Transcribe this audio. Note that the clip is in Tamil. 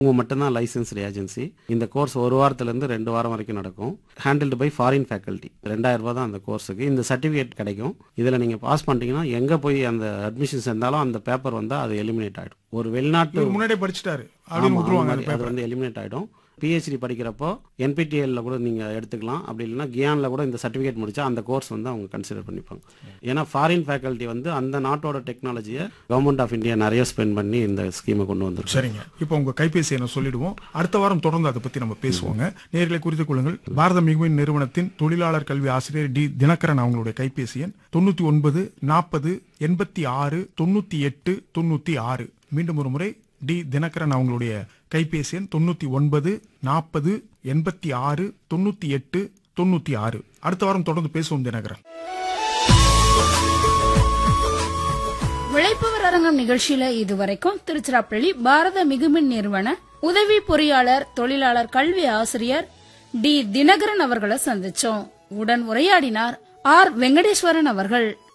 உங்க மட்டும்தான் லைசன்ஸ்டு ஏஜென்சி இந்த கோர்ஸ் ஒரு வாரத்துலேருந்து ரெண்டு வாரம் வரைக்கும் நடக்கும் ஹேண்டில்டு பை ஃபாரின் ஃபேக்கல்ட்டி ரெண்டாயிரம் ரூபாய் தான் அந்த கோர்ஸுக்கு இந்த சர்டிஃபிகேட் கிடைக்கும் இதில் நீங்கள் பாஸ் பண்ணிட்டீங்கன்னா எங்கே போய் அந்த அட்மிஷன் சேர்ந்தாலும் அந்த பேப்பர் வந்தால் அது எலிமினேட் ஆகிடும் ஒரு வெளிநாட்டு இவர் முன்னாடியே படிச்சிட்டாரு ஆமா, அப்படின்னு அந்த விட்டுருவாங்க மாதிரி அது வந்து எலிமினேட் ஆகிடும் பிஹெச்டி படிக்கிறப்போ என்பிடிஎல்ல கூட நீங்கள் எடுத்துக்கலாம் அப்படி இல்லைன்னா கியான்ல கூட இந்த சர்டிஃபிகேட் முடிச்சா அந்த கோர்ஸ் வந்து அவங்க கன்சிடர் பண்ணிப்பாங்க ஏன்னா ஃபாரின் ஃபேக்கல்ட்டி வந்து அந்த நாட்டோட டெக்னாலஜியை கவர்மெண்ட் ஆஃப் இந்தியா நிறைய ஸ்பெண்ட் பண்ணி இந்த ஸ்கீமை கொண்டு வந்திருக்கு சரிங்க இப்போ உங்க கைபேசி என்ன சொல்லிடுவோம் அடுத்த வாரம் தொடர்ந்து அதை பத்தி நம்ம பேசுவோங்க நேர்களை குறித்துக் கொள்ளுங்கள் பாரத மிகுமின் நிறுவனத்தின் தொழிலாளர் கல்வி ஆசிரியர் டி தினகரன் அவங்களுடைய கைபேசி எண் தொண்ணூத்தி ஒன்பது நாற்பது எண்பத்தி ஆறு தொண்ணூத்தி எட்டு தொண்ணூத்தி ஆறு மீண்டும் ஒரு முறை டி தினகரன் அவங்களுடைய கைபேசி எண் தொண்ணூத்தி ஒன்பது நாற்பது எண்பத்தி ஆறு தொண்ணூத்தி எட்டு தொண்ணூத்தி ஆறு அடுத்த வாரம் தொடர்ந்து பேசுவோம் தினகரன் விளைப்பவர் அரங்கம் நிகழ்ச்சியில இதுவரைக்கும் திருச்சிராப்பள்ளி பாரத மிகுமின் நிறுவன உதவி பொறியாளர் தொழிலாளர் கல்வி ஆசிரியர் டி தினகரன் அவர்களை சந்திச்சோம் உடன் உரையாடினார் ஆர் வெங்கடேஸ்வரன் அவர்கள்